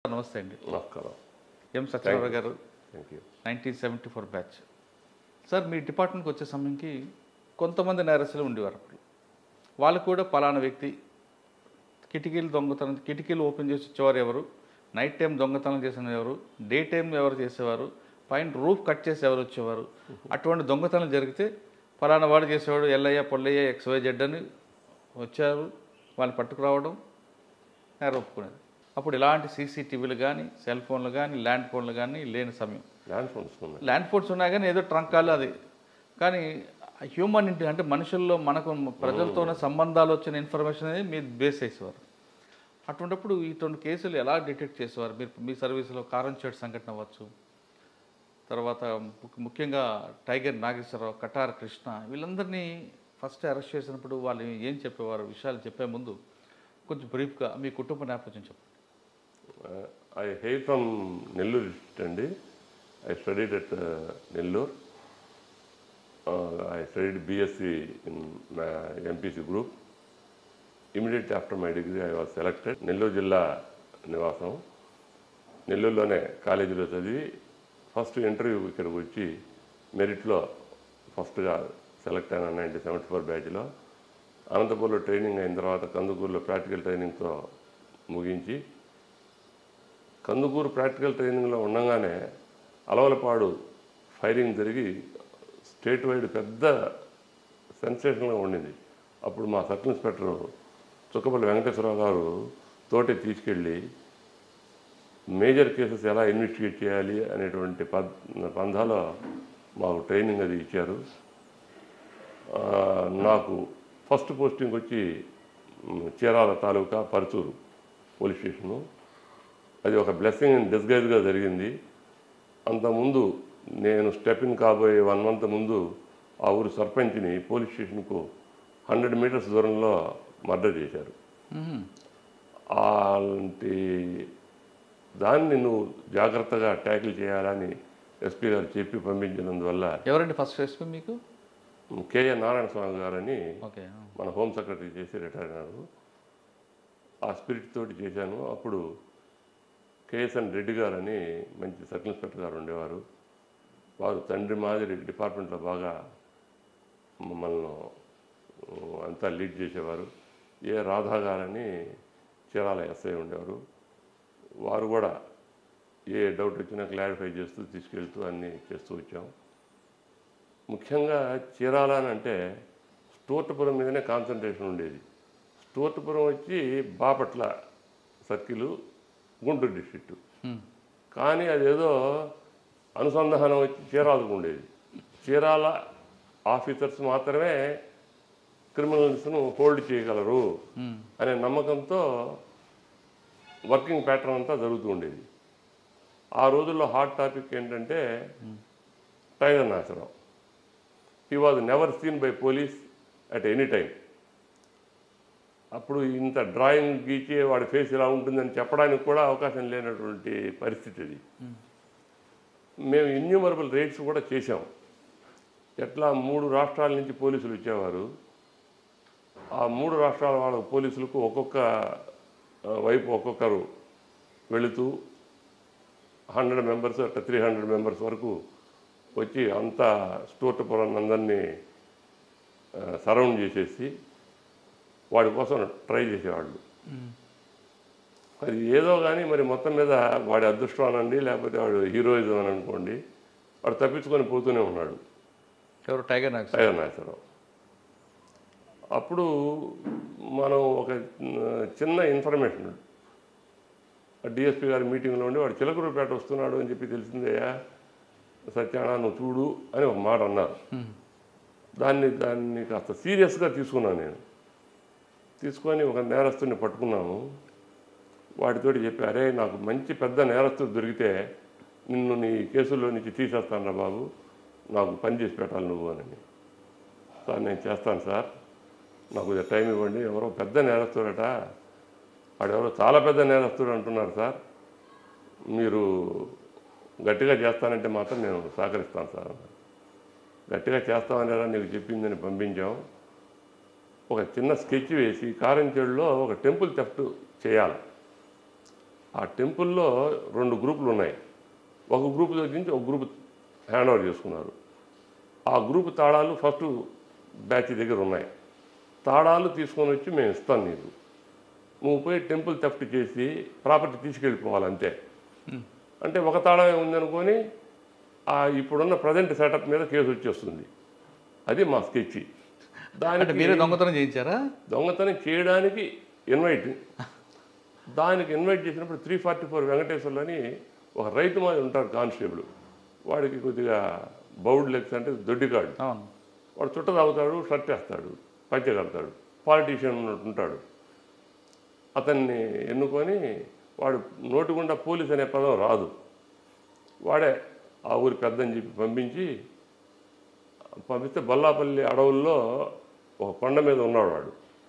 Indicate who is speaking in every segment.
Speaker 1: నమస్తే అండి
Speaker 2: నమస్కారం
Speaker 1: M Satyanarayana garu
Speaker 2: thank you
Speaker 1: nineteen seventy four batch sir మీ డిపార్ట్మెంట్కి వచ్చే సమయంకి కొంతమంది నేరస్తులు ఉండేవారు అప్పుడు వాళ్ళు కూడా పలానా వ్యక్తి కిటికీలు దొంగతనం కిటికీలు ఓపెన్ చేసి వచ్చేవారు ఎవరు నైట్ టైం దొంగతనం చేసిన ఎవరు డే టైం ఎవరు చేసేవారు పైన రూఫ్ కట్ చేసి ఎవరు వచ్చేవారు అటువంటి దొంగతనం జరిగితే ఫలానా వాడు చేసేవాడు ఎల్లయ్య పొల్లయ్య ఎక్స్వై జెడ్ అని వచ్చారు వాళ్ళని పట్టుకురావడం నేరం ఒప్పుకునేది అప్పుడు ఇలాంటి సీసీటీవీలు కానీ సెల్ ఫోన్లు కానీ ల్యాండ్ ఫోన్లు కానీ లేని సమయం
Speaker 2: ల్యాండ్ ఫోన్స్ ఉన్నాయి
Speaker 1: ల్యాండ్ ఫోన్స్ ఉన్నాయి కానీ ఏదో ట్రంకాలు అది కానీ హ్యూమన్ ఇంటి అంటే మనుషుల్లో మనకు ప్రజలతో ఉన్న సంబంధాలు వచ్చిన ఇన్ఫర్మేషన్ అనేది మీరు బేస్ చేసేవారు అటువంటిప్పుడు ఇటువంటి కేసులు ఎలా డిటెక్ట్ చేసేవారు మీరు మీ సర్వీసులో కారం చెడు సంఘటన అవ్వచ్చు తర్వాత ము- ముఖ్యంగా టైగర్ నాగేశ్వరరావు కటార్ కృష్ణ వీళ్ళందరినీ ఫస్ట్ అరెస్ట్ చేసినప్పుడు వాళ్ళు ఏం చెప్పేవారు విషయాలు చెప్పే ముందు కొంచెం బ్రీఫ్గా మీ కుటుంబ నేపథ్యం చెప్పండి
Speaker 2: I hail from Nellore district అండి I studied at Nellore I studied BSc in MPC group immediate after my degree I was selected Nellore జిల్లా నివాసం నెల్లూరులోనే కాలేజీలో చదివి ఫస్ట్ ఇంటర్వ్యూ ఇక్కడికి వచ్చి మెరిట్లో ఫస్ట్గా సెలెక్ట్ అయిన నైన్టీన్ సెవెంటీ ఫోర్ బ్యాచ్లో అనంతపూర్లో ట్రైనింగ్ అయిన తర్వాత కందుకూరులో ప్రాక్టికల్ ట్రైనింగ్తో ముగించి కందుకూరు ప్రాక్టికల్ ట్రైనింగ్లో ఉండగానే అలవలపాడు ఫైరింగ్ జరిగి స్టేట్ వైడ్ పెద్ద సెన్సేషన్గా ఉండింది అప్పుడు మా సబ్ ఇన్స్పెక్టర్ చుక్కపల్లి వెంకటేశ్వరరావు గారు తోటి తీసుకెళ్ళి మేజర్ కేసెస్ ఎలా ఇన్వెస్టిగేట్ చేయాలి అనేటువంటి పద్ పంధాలో మాకు ట్రైనింగ్ అది ఇచ్చారు ఆ, నాకు ఫస్ట్ పోస్టింగ్ వచ్చి మ్, చీరాల తాలూకా పరుచూరు పోలీస్ స్టేషను అది ఒక బ్లెస్సింగ్ ఇన్ డిస్గైజ్గా జరిగింది అంతకుముందు నేను స్టెప్ ఇన్ కాబోయే వన్ మంత్ ముందు ఆ ఊరు సర్పంచ్ని పోలీస్ స్టేషన్కు హండ్రెడ్ మీటర్స్ దూరంలో మర్డర్ చేశారు అలాంటి దాన్ని నువ్వు జాగ్రత్తగా ట్యాకిల్ చేయాలని ఎస్పీ గారు చెప్పి పంపించినందువల్ల
Speaker 1: ఎవరండి ఫస్ట్ ఎస్పీ మీకు
Speaker 2: కేఏ నారాయణ స్వామి గారని
Speaker 1: ఓకే
Speaker 2: మన హోమ్ సెక్రటరీ చేసి రిటైర్ అయినారు ఆ స్పిరిట్ తోటి చేశాను అప్పుడు కేఎస్ఎన్ రెడ్డి గారని మంచి సబ్ ఇన్స్పెక్టర్ గారు ఉండేవారు వారు తండ్రి మాదిరి డిపార్ట్మెంట్లో బాగా మమ్మల్ని ఉ, అంతా లీడ్ చేసేవారు ఏ రాధా గారని చీరాల ఎస్ఐ ఉండేవారు వారు కూడా ఏ డౌట్ వచ్చినా క్లారిఫై చేస్తూ తీసుకెళ్తూ అన్నీ చేస్తూ వచ్చాం ముఖ్యంగా చీరాల అని అంటే స్టోర్టపురం మీదనే కాన్సన్ట్రేషన్ ఉండేది స్టోర్టపురం వచ్చి బాపట్ల సర్కిల్ గుంటూరు డిస్ట్రిక్ట్ కానీ అదేదో అనుసంధానం వచ్చి చీరాలకు ఉండేది చీరాల ఆఫీసర్స్ మాత్రమే క్రిమినల్స్ను హోల్డ్ చేయగలరు అనే నమ్మకంతో వర్కింగ్ ప్యాటర్న్ అంతా జరుగుతూ ఉండేది ఆ రోజుల్లో హాట్ టాపిక్ ఏంటంటే టైగర్ నాశనం he was never seen by police at any time అప్పుడు ఇంత డ్రాయింగ్ గీచి వాడి ఫేస్ ఇలా ఉంటుందని చెప్పడానికి కూడా అవకాశం లేనటువంటి పరిస్థితి అది మేము ఇన్యూమరబుల్ రేట్స్ కూడా చేశాం ఎట్లా మూడు రాష్ట్రాల నుంచి పోలీసులు వచ్చేవారు ఆ మూడు రాష్ట్రాల వాళ్ళ పోలీసులకు ఒక్కొక్క ఆ, వైపు ఒక్కొక్కరు వెళుతూ హండ్రెడ్ మెంబర్స్ అట్లా త్రీ హండ్రెడ్ మెంబర్స్ వరకు వచ్చి అంతా స్టోర్టపురం అందరినీ సరౌండ్ చేసేసి వాడి కోసం ట్రై చేసేవాళ్ళు అది ఏదో కానీ మరి మొత్తం మీద వాడి అదృష్టం అనండి లేకపోతే వాడు హీరోయిజం అని అనుకోండి వాడు తప్పించుకొని పోతూనే ఉన్నాడు
Speaker 1: ఎవరు టైగర్ నాగ్
Speaker 2: టైగర్ నాగేశ్వరరావు అప్పుడు మనం ఒక ఆ, చిన్న ఇన్ఫర్మేషన్ డిఎస్పీ గారి మీటింగ్లో ఉండి వాడు చిలకరూపేట వస్తున్నాడు అని చెప్పి తెలిసిందయ్యా సత్యానా నువ్వు చూడు అని ఒక మాట అన్నారు దాన్ని దాన్ని కాస్త సీరియస్గా తీసుకున్నాను నేను తీసుకొని ఒక నేరస్తుని పట్టుకున్నాము వాడితోటి చెప్పి అరే నాకు మంచి పెద్ద నేరస్తుడు దొరికితే నిన్ను నీ కేసుల్లో నుంచి తీసేస్తాను రా బాబు నాకు పని చేసి పెట్టాలి నువ్వు అని సార్ నేను చేస్తాను సార్ నాకు కొంచెం టైం ఇవ్వండి ఎవరో పెద్ద నేరస్తుడట వాడెవరో చాలా పెద్ద నేరస్తుడు అంటున్నారు సార్ మీరు గట్టిగా చేస్తానంటే మాత్రం నేను సహకరిస్తాను సార్ అన్నాడు. గట్టిగా చేస్తామనేరా నీకు చెప్పిందని పంపించాం ఒక చిన్న స్కెచ్ వేసి కారంచేడులో ఒక టెంపుల్ థెఫ్ట్ చేయాలి ఆ టెంపుల్లో రెండు గ్రూపులు ఉన్నాయి ఒక గ్రూప్ దగ్గర నుంచి ఒక గ్రూప్ హ్యాండ్ ఓవర్ చేసుకున్నారు ఆ గ్రూప్ తాళాలు ఫస్ట్ బ్యాచ్ దగ్గర ఉన్నాయి తాళాలు తీసుకొని వచ్చి మేము ఇస్తాం నీకు నువ్వు పోయి టెంపుల్ థెఫ్ట్ చేసి ప్రాపర్టీ తీసుకెళ్ళిపోవాలి అంతే అంటే ఒక తాళమే ఉందనుకొని ఆ ఇప్పుడున్న ప్రజెంట్ సెటప్ మీద కేసు వచ్చేస్తుంది అది మా స్కెచ్
Speaker 1: అంటే
Speaker 2: దానికి
Speaker 1: మీరే దొంగతనం చేయించారా
Speaker 2: దొంగతనం చేయడానికి ఇన్వైట్ దానికి ఇన్వైట్ చేసినప్పుడు త్రీ ఫార్టీ ఫోర్ వెంకటేశ్వర్లు అని ఒక రైతు మాది ఉంటారు కానిస్టేబుల్ వాడికి కొద్దిగా బౌడ్ లెగ్స్ అంటే దొడ్డికాడు
Speaker 1: అవును
Speaker 2: వాడు చుట్ట తాగుతాడు షర్ట్ వేస్తాడు పంచె కడతాడు పాలిటీషియన్ ఉన్నట్టు ఉంటాడు అతన్ని ఎన్నుకొని వాడు నోటి గుండా పోలీస్ అనే పదం రాదు వాడే ఆ ఊరి పెద్దని చెప్పి పంపించి పంపిస్తే బల్లాపల్లి అడవుల్లో ఒక కొండ మీద ఉన్నాడు వాడు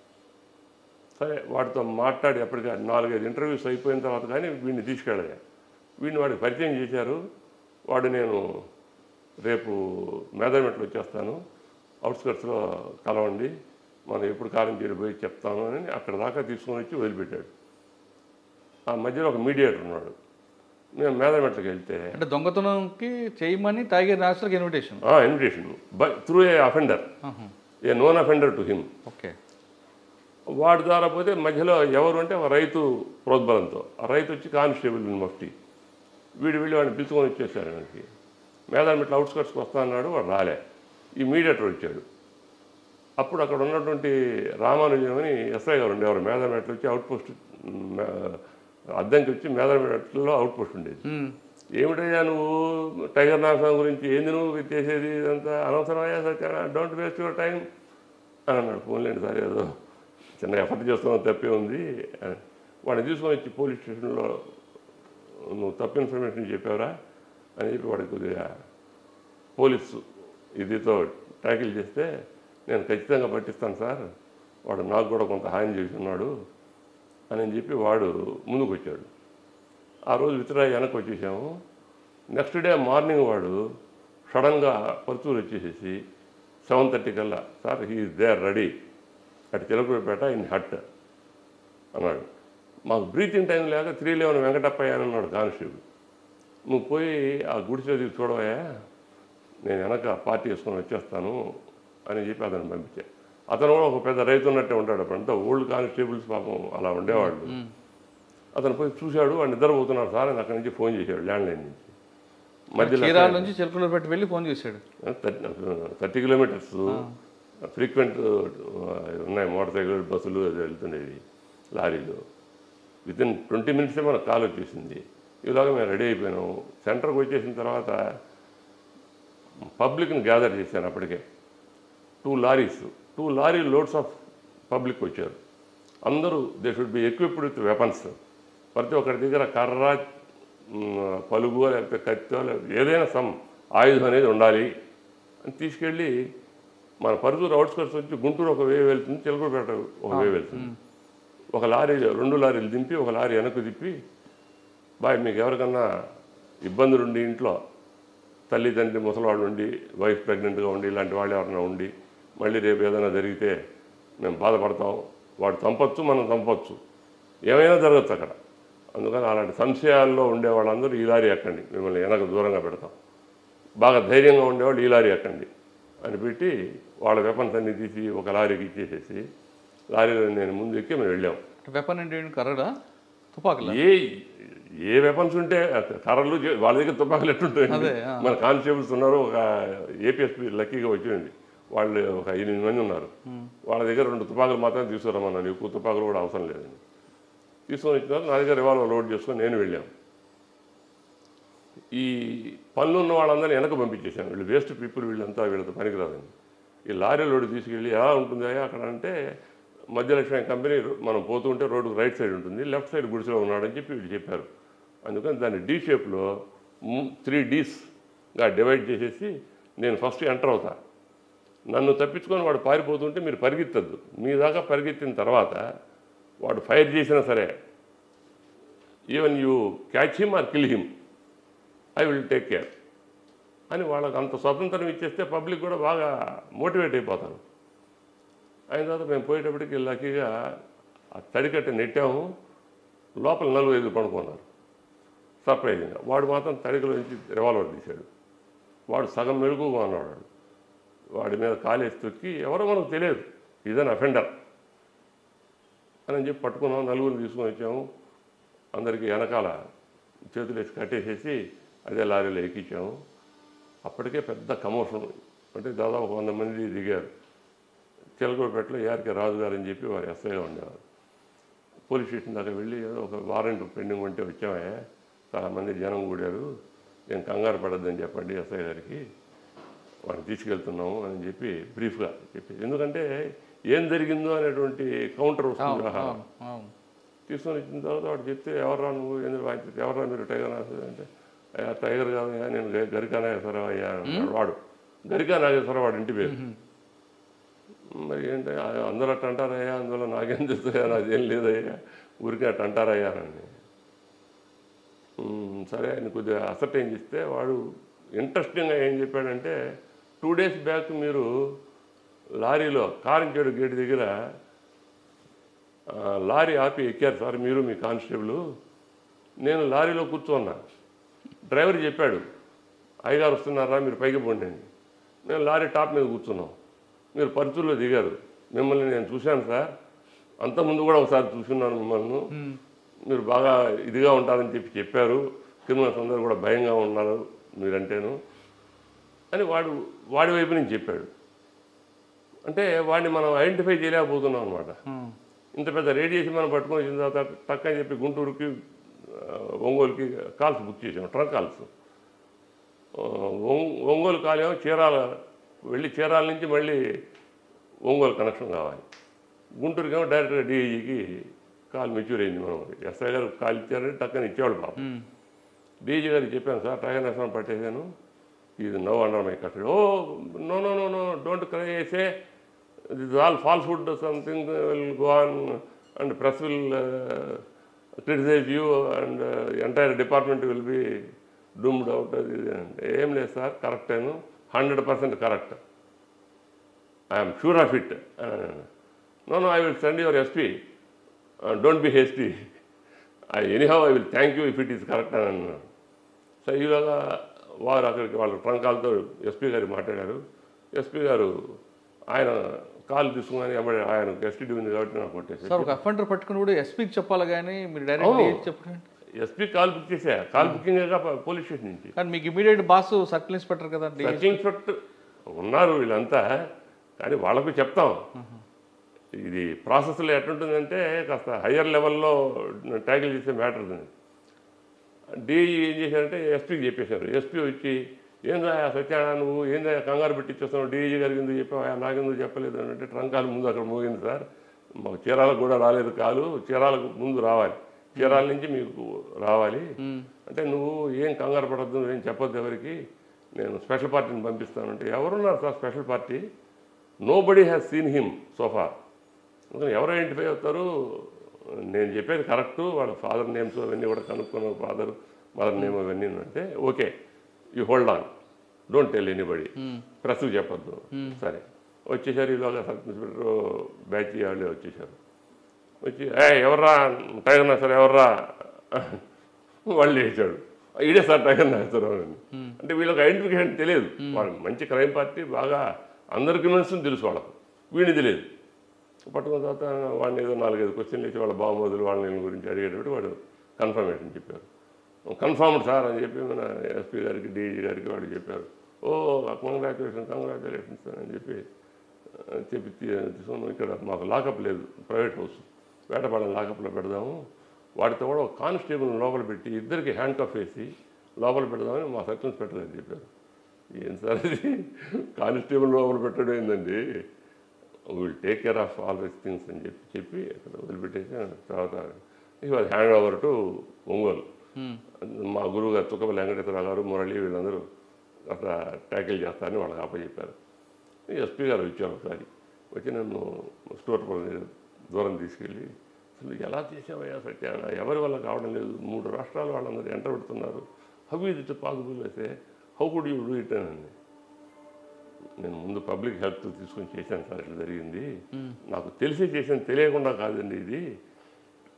Speaker 2: సరే వాడితో మాట్లాడి ఎప్పటికీ నాలుగైదు ఇంటర్వ్యూస్ అయిపోయిన తర్వాత కానీ వీడిని తీసుకెళ్ళగా వీడిని వాడికి పరిచయం చేశారు వాడు నేను రేపు మేదమెట్లు వచ్చేస్తాను అవుట్స్కట్స్లో కలవండి మనం ఎప్పుడు కాలం చేరి పోయి చెప్తాను అని అక్కడ దాకా తీసుకొని వచ్చి వదిలిపెట్టాడు ఆ మధ్యలో ఒక మీడియేటర్ ఉన్నాడు మేము మేదమెట్లకి వెళ్తే
Speaker 1: అంటే దొంగతనంకి చేయమని టైగర్ నేషనల్కి invitation
Speaker 2: invitation by through a offender a known offender to him
Speaker 1: okay
Speaker 2: వాడి ద్వారా పోతే మధ్యలో ఎవరు అంటే ఒక రైతు ప్రోద్బలంతో ఆ రైతు వచ్చి కానిస్టేబుల్ మఫ్టీ వీడు వెళ్ళి వాడిని పిలుచుకొని వచ్చేసాడు ఆయనకి మేదాన్ని ఇట్లా అవుట్స్కట్స్కి వస్తా అన్నాడు వాడు రాలే ఈ మీడియేటర్ వచ్చాడు అప్పుడు అక్కడ ఉన్నటువంటి రామానుజం అని ఎస్ఐ గారు ఉండేవారు మేధామెట్లు వచ్చి అవుట్ పోస్ట్ అద్దంకి వచ్చి మేధామెట్లో అవుట్ పోస్ట్ ఉండేది ఏమిటయ్యా నువ్వు టైగర్ నాశనం గురించి ఏంది నువ్వు చేసేది ఇదంతా అనవసరమయ్యా సత్యనా డోంట్ వేస్ట్ యువర్ టైం అని అన్నాడు ఫోన్లేండి సార్ ఏదో చిన్న ఎఫర్ట్ చేస్తున్నావు తప్పే ఉంది అని. వాడిని తీసుకొని వచ్చి పోలీస్ స్టేషన్లో నువ్వు తప్పు ఇన్ఫర్మేషన్ చెప్పావురా అని చెప్పి వాడికి కొద్దిగా పోలీసు ఇదితో ట్యాకిల్ చేస్తే నేను ఖచ్చితంగా పట్టిస్తాను సార్ వాడు నాకు కూడా కొంత హాని చేసి ఉన్నాడు అని చెప్పి వాడు ముందుకు వచ్చాడు ఆ రోజు విత్డ్రా వెనక్కి వచ్చేసాము నెక్స్ట్ డే మార్నింగ్ వాడు సడన్గా పరుచూరు వచ్చేసేసి సెవెన్ థర్టీ కల్లా sir he is there ready అటు చిలకూరుపేట ఇన్ హట్ అన్నాడు మాకు బ్రీతింగ్ టైం లేక త్రీ లెవెన్ వెంకటప్పయ్య అని అన్నాడు కానిస్టేబుల్ నువ్వు పోయి ఆ గుడిసె దిగి చూడవయ్యా నేను వెనక పార్టీ వేసుకొని వచ్చేస్తాను అని చెప్పి అతను పంపించా అతను కూడా ఒక పెద్ద రైతు ఉన్నట్టే ఉంటాడు అప్పుడంతా ఓల్డ్ కానిస్టేబుల్స్ పాపం అలా ఉండేవాళ్ళు అతను పోయి చూశాడు వాడు నిద్రపోతున్నాడు సార్ అని అక్కడి నుంచి ఫోన్ చేశాడు ల్యాండ్ లైన్ నుంచి మధ్యలో
Speaker 1: చీరాల నుంచి చిలుకలు పెట్టి వెళ్ళి ఫోన్ చేశాడు
Speaker 2: థర్టీ కిలోమీటర్స్ ఫ్రీక్వెంట్ ఉన్నాయి మోటార్ సైకిల్ బస్సులు అది వెళ్తుండేవి లారీలు విత్ ఇన్ ట్వంటీ మినిట్సే మనకు కాల్ వచ్చేసింది ఇలాగ మేము రెడీ అయిపోయినాం సెంటర్కి వచ్చేసిన తర్వాత పబ్లిక్ని గ్యాదర్ చేశాను అప్పటికే two lorries two lorry loads of public వచ్చారు అందరూ they should be equipped with weapons ప్రతి ఒక్కరి దగ్గర కర్ర మ్, పలుగు లేకపోతే కత్తి లేకపోతే ఏదైనా సమ్ ఆయుధం అనేది ఉండాలి అని తీసుకెళ్ళి మన పరుచూరు అవుట్స్కట్స్ వచ్చి గుంటూరు ఒక వే వెళ్తుంది చిలకూరుపేట ఒక వే వెళ్తుంది ఒక లారీ రెండు లారీలు దింపి ఒక లారీ వెనక్కి తిప్పి బాయ్ మీకు ఎవరికన్నా ఇబ్బందులు ఉండి ఇంట్లో తల్లి తండ్రి ముసలివాడు ఉండి వైఫ్ ప్రెగ్నెంట్గా ఉండి ఇలాంటి వాళ్ళు ఎవరైనా ఉండి మళ్ళీ రేపు ఏదైనా జరిగితే మేము బాధపడతాం వాడు చంపొచ్చు మనం చంపొచ్చు ఏమైనా జరగచ్చు అక్కడ అందుకని అలాంటి సంశయాల్లో ఉండే వాళ్ళందరూ ఈ లారీ ఎక్కండి మిమ్మల్ని వెనక దూరంగా పెడతాం బాగా ధైర్యంగా ఉండేవాళ్ళు ఈ లారీ ఎక్కండి అని పెట్టి వాళ్ళ వెపన్స్ అన్ని తీసి ఒక లారీకి ఇచ్చేసేసి లారీలో నేను ముందు ఎక్కి మేము వెళ్ళాం
Speaker 1: వెపన్ అంటే ఏంటి? కర్రడా తుపాకులా
Speaker 2: ఏ ఏ వెపన్స్ ఉంటే కర్రలు చే- వాళ్ళ దగ్గర తుపాకులు ఎట్టుంటాయి
Speaker 1: అదే, ఆ.
Speaker 2: మన కానిస్టేబుల్స్ ఉన్నారు ఒక ఏపీఎస్పీ లక్కీగా వచ్చింది వాళ్ళు ఒక ఎనిమిది మంది ఉన్నారు వాళ్ళ దగ్గర రెండు తుపాకులు మాత్రమే తీసుకురమ్మన్నాను ఎక్కువ తుపాకులు కూడా అవసరం లేదని తీసుకొని వచ్చిన తర్వాత నా దగ్గర రివాల్వర్ లోడ్ చేసుకొని నేను వెళ్ళాను ఈ పనులు ఉన్న వాళ్ళందరినీ వెనక పంపించేశాను వీళ్ళు వేస్ట్ పీపుల్ వీళ్ళంతా వీళ్ళతో పనికిరాదని ఈ లారీ లోడ్ తీసుకెళ్ళి ఎలా ఉంటుంది అక్కడ అంటే మధ్యలక్ష్మి కంపెనీ మనం పోతూ ఉంటే రోడ్డుకు రైట్ సైడ్ ఉంటుంది లెఫ్ట్ సైడ్ గుడిసెలో ఉన్నాడని చెప్పి వీళ్ళు చెప్పారు అందుకని దాన్ని డీ షేప్లో త్రీ డీస్గా డివైడ్ చేసేసి నేను ఫస్ట్ ఎంటర్ అవుతా నన్ను తప్పించుకొని వాడు పారిపోతుంటే మీరు పరిగెత్తద్దు మీ దాకా పరిగెత్తిన తర్వాత వాడు ఫైర్ చేసినా సరే even you catch him or kill him I will take care అని వాళ్ళకి అంత స్వతంత్రం ఇచ్చేస్తే పబ్లిక్ కూడా బాగా మోటివేట్ అయిపోతారు అయిన తర్వాత మేము పోయేటప్పటికి లక్కీగా ఆ తడికట్ట నెట్టాము లోపల నలుగురు ఐదు పడుకున్నారు సర్ప్రైజింగ్గా వాడు మాత్రం తడికలో నుంచి రివాల్వర్ తీశాడు వాడు సగం మెరుగుగా ఉన్నాడు వాడు. వాడి మీద కాలేసి తొక్కి ఎవరో మనకు తెలియదు ఇదని అఫెండర్ అని చెప్పి పట్టుకున్నాం నలుగురిని తీసుకొని వచ్చాము అందరికీ వెనకాల చేతులు వేసి కట్టేసేసి అదే లారీలో ఎక్కించాము అప్పటికే పెద్ద కమోషన్ అంటే దాదాపు వంద మంది దిగారు చిలకూరుపేటలో యారికి రాజు గారు అని చెప్పి వారు ఎస్ఐగా ఉండేవారు పోలీస్ స్టేషన్ దాకా వెళ్ళి ఏదో ఒక వారెంట్ పెండింగ్ ఉంటే వచ్చామే చాలా మంది జనం కూడారు నేను కంగారు పడద్దని చెప్పండి ఎస్ఐ గారికి వాడిని తీసుకెళ్తున్నాము అని చెప్పి బ్రీఫ్గా చెప్పి ఎందుకంటే ఏం జరిగిందో అనేటువంటి కౌంటర్ వస్తుంది
Speaker 1: అవును
Speaker 2: ఆహా.
Speaker 1: అవును అవును
Speaker 2: తీసుకొని వచ్చిన తర్వాత వాడు చెప్తే ఎవర్రా నువ్వు ఎందుకు వాయించి ఎవర్రా మీరు టైగర్ నాగేశ్వర అంటే అయ్యా టైగర్ కాదయ్యా నేను గ- గరికా నాగేశ్వరరావు అయ్యా అన్నాడు వాడు గరికా నాగేశ్వరరావు వాడు ఇంటి పేరు మరి ఏంటి ఆ, అందరూ అట్ట అంటారయ్యా అందులో నాకేం తెలుస్తాయా నాదేం లేదయ్యా ఊరికే అట్ట అంటారయ్యా అని "ఉమ్, సరే ఆయన కొద్దిగా అసర్టైన్ చేస్తే వాడు ఇంట్రెస్టింగ్గా ఏం చెప్పాడంటే టూ డేస్ బ్యాక్ మీరు లారీలో కారంచేడు గేట్ దగ్గర ఆ, లారీ ఆపి ఎక్కారు సార్ మీరు మీ కానిస్టేబుల్ నేను లారీలో కూర్చున్నా డ్రైవర్ చెప్పాడు అయ్యగారు వస్తున్నారా మీరు పైకి పోండి అని నేను లారీ టాప్ మీద కూర్చున్నాం మీరు పరుచుల్లో దిగారు మిమ్మల్ని నేను చూశాను సార్ అంతకుముందు కూడా ఒకసారి చూసున్నాను మిమ్మల్ని మీరు బాగా ఇదిగా ఉంటారని చెప్పి చెప్పారు క్రిమినల్స్ అందరూ కూడా భయంగా ఉన్నారు మీరంటేను అని వాడు వాడి వైపు నుంచి చెప్పాడు అంటే వాడిని మనం ఐడెంటిఫై చేయలేకపోతున్నాం అనమాట
Speaker 1: ఉమ్.
Speaker 2: ఇంత పెద్ద రేడియేషన్ మనం పట్టుకొని వచ్చిన తర్వాత టక్ అని చెప్పి గుంటూరుకి ఆ, ఒంగోలుకి కాల్స్ బుక్ చేసాం ట్రంక్ కాల్స్ ఆ, ఒంగ్- ఒంగోలు కాలేమో చీరాల వెళ్ళి చీరాల నుంచి మళ్ళీ ఒంగోలు కనెక్షన్ కావాలి గుంటూరుకేమో డైరెక్ట్గా డిఐజీకి కాల్ మెచ్యూర్ అయింది మనం ఎస్ఐ గారు కాల్ ఇచ్చారని టక్కని ఇచ్చేవాడు పాపం
Speaker 1: ఉమ్.
Speaker 2: డీజీ గారికి చెప్పాను సార్ టైగర్ నేషనల్ పట్టేశాను ఇది no under my custody oh no no no no don't cry say this all false would something will go on and press will criticise you and entire department will be doomed out అది ఇది అంటే ఏం లేదు sir కరెక్టేను hundred percent correct I'm sure of it no no I will send your SP don't be hasty I anyhow I will thank you if it is correct అని అన్నాడు so ఈలోగా వారు అక్కడికి వాళ్ళ ట్రంకాలతో ఎస్పీ గారు మాట్లాడారు ఎస్పీ గారు ఆయన కాల్ తీసుకుని ఎమ్మడే ఆయన ఎస్టీడీ ఉంది కాబట్టి నాకు కొట్టేసి
Speaker 1: సార్ ఒక అఫెండర్ పట్టుకుని కూడా ఎస్పీకి చెప్పాలి కానీ మీరు
Speaker 2: అవును.
Speaker 1: డైరెక్ట్ చెప్పండి
Speaker 2: ఎస్పీ కాల్ బుక్ చేసా కాల్ బుకింగ్ పోలీస్ స్టేషన్ నుంచి
Speaker 1: కానీ మీకు ఇమీడియట్ బాస్ సర్కిల్ ఇన్స్పెక్టర్ కదండి
Speaker 2: సర్కిల్ ఇన్స్పెక్టర్ ఉన్నారు వీళ్ళంతా కానీ వాళ్ళకు చెప్తాం ఇది ప్రాసెస్లో ఎట్లుంటుందంటే కాస్త హయ్యర్ లెవెల్లో ట్యాకిల్ చేసే మ్యాటర్ ఉంది డిఈ ఏం చేశారంటే ఎస్పీకి చెప్పేశారు ఎస్పీ వచ్చి ఏందా సత్యనారాయణ నువ్వు ఏందా కంగారు పెట్టిచ్చేస్తున్నావు డీఈజీ గారికి ఎందుకు చెప్పావా నాకెందుకు చెప్పలేదు అని అంటే ట్రంకాలు ముందు అక్కడ మోగింది సార్ మాకు చీరాలకు కూడా రాలేదు కాలు చీరాలకు ముందు రావాలి చీరాల నుంచి మీకు రావాలి అంటే నువ్వు ఏం కంగారు పడద్దు ఏం చెప్పొద్దు ఎవరికి నేను స్పెషల్ పార్టీని పంపిస్తానంటే ఎవరున్నారు sir special party nobody has seen him so far అందుకని ఎవరు ఐడెంటిఫై అవుతారు నేను చెప్పేది కరెక్టు వాళ్ళ ఫాదర్ నేమ్స్ అవన్నీ కూడా కనుక్కున్న ఫాదర్ మదర్ నేమ్ అవన్నీ అంటే okay you hold on don't tell anybody ప్రెస్కి చెప్పొద్దు సరే వచ్చేసారు ఈలోగా సబ్ ఇన్స్పెక్టర్ బ్యాచ్ వాళ్ళే వచ్చేసారు వచ్చి ఏ ఎవర్రా టైగర్ నాగర్ ఎవర్రా వాళ్ళు వేసాడు ఈడే సార్ టైగర్ నాగేశ్వరరావు అని అంటే వీళ్ళకి ఐడెంటిఫికేషన్ తెలియదు వాళ్ళకి మంచి క్రైమ్ పార్టీ బాగా అందరి క్రిమినల్స్ తెలుసు వాళ్ళకు వీడిని తెలియదు పట్టుకున్న తర్వాత వాడిని ఏదో నాలుగైదు క్వశ్చన్లు వేసి వాళ్ళ బామోదులు వాళ్ళ వీళ్ళ గురించి అడిగేటప్పుడు వాడు కన్ఫర్మేషన్ చెప్పారు కన్ఫర్మ్డ్ సార్ అని చెప్పి మన ఎస్పీ గారికి డీజీ గారికి వాడు చెప్పారు ఓ కంగ్రాచులేషన్ కంగ్రాచులేషన్స్ అని చెప్పి ఆ, చెప్పి తీ- తీసుకున్నాం ఇక్కడ మాకు లాకప్ లేదు ప్రైవేట్ హౌస్ వేటపాలెం లాకప్లో పెడదాము వాటితో కూడా ఒక కానిస్టేబుల్ లోపల పెట్టి ఇద్దరికి హ్యాండ్ కఫ్ వేసి లోపల పెడదామని మా సర్కిల్ ఇన్స్పెక్టర్ గారు చెప్పారు ఏం సార్ ఇది కానిస్టేబుల్ లోపల పెట్టడం ఏందండి will take care of all this things అని చెప్పి చెప్పి అక్కడ వదిలిపెట్టేసి తర్వాత ఈ was hand over to Ongole మా గురువు గారు తుక్కపల్లి వెంకటేశ్వరరావు గారు మురళి వీళ్ళందరూ అట్లా ట్యాకిల్ చేస్తారని వాళ్ళకి అప్పచెప్పారు ఎస్పీ గారు వచ్చారు ఒకసారి వచ్చి నన్ను స్టోర్ పక్కన దూరం తీసుకెళ్ళి అసలు ఎలా చేసావయ్యా సత్యాన ఎవరి వల్ల కావడం లేదు మూడు రాష్ట్రాల వాళ్ళందరూ ఎంటర్ పెడుతున్నారు హౌ ఈజ్ ఇట్ పాసిబుల్ అయితే how could you do it అని నేను ముందు పబ్లిక్ హెల్త్ తీసుకొని చేశాను సార్ ఇట్లా జరిగింది నాకు తెలిసి చేశాను తెలియకుండా కాదండి ఇది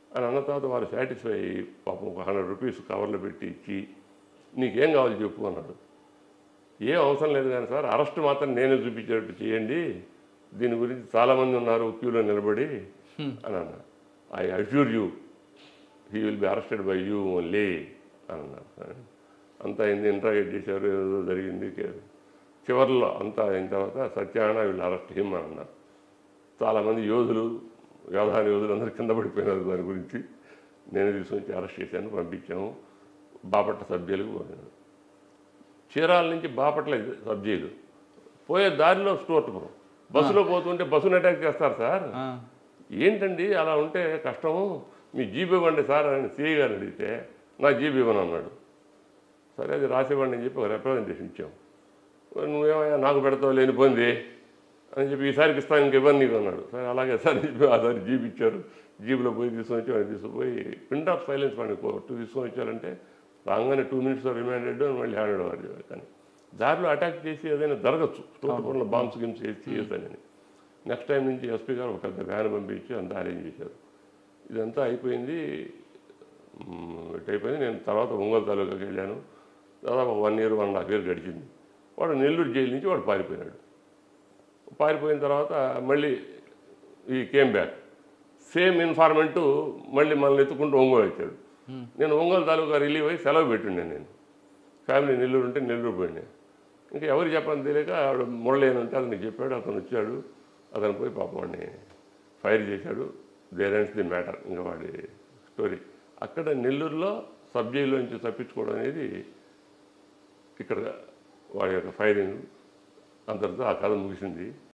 Speaker 2: అని అన్న తర్వాత వారు సాటిస్ఫై అయ్యి పాపం ఒక హండ్రెడ్ రూపీస్ కవర్లో పెట్టి ఇచ్చి నీకేం కావాలి చెప్పు అన్నాడు ఏం అవసరం లేదు కానీ సార్ అరెస్ట్ మాత్రం నేనే చూపించేటట్టు చేయండి దీని గురించి చాలామంది ఉన్నారు క్యూలో నిలబడి అని అన్నా I assure you he will be arrested by you only అని అన్నారు అంతా అయింది ఇంట్రాగేట్ చేశారు ఏదో జరిగింది చివరిలో అంతా అయిన తర్వాత సత్యనారాయణ వీళ్ళు అరెస్ట్ హిమ్ అని అన్నారు చాలామంది యోధులు వ్యవధాన యోధులు అందరూ కింద పడిపోయినారు దాని గురించి నేను తీసుకొచ్చి అరెస్ట్ చేశాను పంపించాము బాపట్ల సభ్యులకు పోయాను చీరాల నుంచి బాపట్ల సబ్జీలు పోయే దారిలో స్టోర్పురం బస్సులో పోతుంటే బస్సును అటాక్ చేస్తారు సార్
Speaker 1: ఆ,
Speaker 2: ఏంటండి అలా ఉంటే కష్టము మీ జీబీ ఇవ్వండి సార్ అని సిఐ గారిని అడిగితే నా జీబీ ఇవ్వను అన్నాడు సరే అది రాసివ్వండి అని చెప్పి ఒక రిప్రజెంటేషన్ ఇచ్చాం నువ్వేమయ్యా నాకు పెడతావు లేనిపోయింది అని చెప్పి ఈసారికి ఇస్తాను ఇంక ఇవ్వను నీకు అన్నాడు సరే అలాగే సార్ అని చెప్పి ఆసారి జీబీ ఇచ్చారు జీబీలో పోయి తీసుకొని వచ్చి వాడిని తీసుకుపోయి ప్రింట్ ఆఫ్ సైలెన్స్ వాడిని కోర్టు తీసుకొని వచ్చారంటే రాగానే టూ మినిట్స్ రిమాండెడ్ అని మళ్ళీ హ్యాండ్ ఓవర్ చేయాలి కానీ దారిలో అటాక్ చేసి ఏదైనా జరగచ్చు స్టోర్ బాంబ్స్ గిమ్స్ చేసి చేయొద్దని నెక్స్ట్ టైం నుంచి ఎస్పీ గారు ఒక పెద్ద వ్యాన్ పంపించి అంతా అరేంజ్ చేశారు ఇదంతా అయిపోయింది మ్, ఇటు అయిపోయింది నేను తర్వాత ఒంగోలు తాలూకాకి వెళ్ళాను దాదాపు one year one and half year గడిచింది వాడు నెల్లూరు జైలు నుంచి వాడు పారిపోయినాడు పారిపోయిన తర్వాత మళ్ళీ ఈ కేమ్ బ్యాక్ సేమ్ ఇన్ఫార్మెంటు మళ్ళీ మనల్ని ఎత్తుకుంటూ ఒంగోలు వచ్చాడు నేను ఒంగోలు తాలూకా రిలీవ్ అయ్యి సెలవు పెట్టుండే నేను ఫ్యామిలీ నెల్లూరు ఉంటే నెల్లూరు పోయినా ఇంకా ఎవరు చెప్పని తెలియక ఆవిడ మురళి అని ఉంటే అతనికి చెప్పాడు అతను వచ్చాడు అతను పోయి పాపం వాడిని ఫైర్ చేశాడు దేర్ ఎండ్స్ ది మ్యాటర్ ఇంకా వాడి స్టోరీ అక్కడ నెల్లూరులో సబ్ జైల్లోంచి తప్పించుకోవడం అనేది ఇక్కడ వాడి యొక్క ఫైరింగ్ అంతటితో ఆ కథ ముగిసింది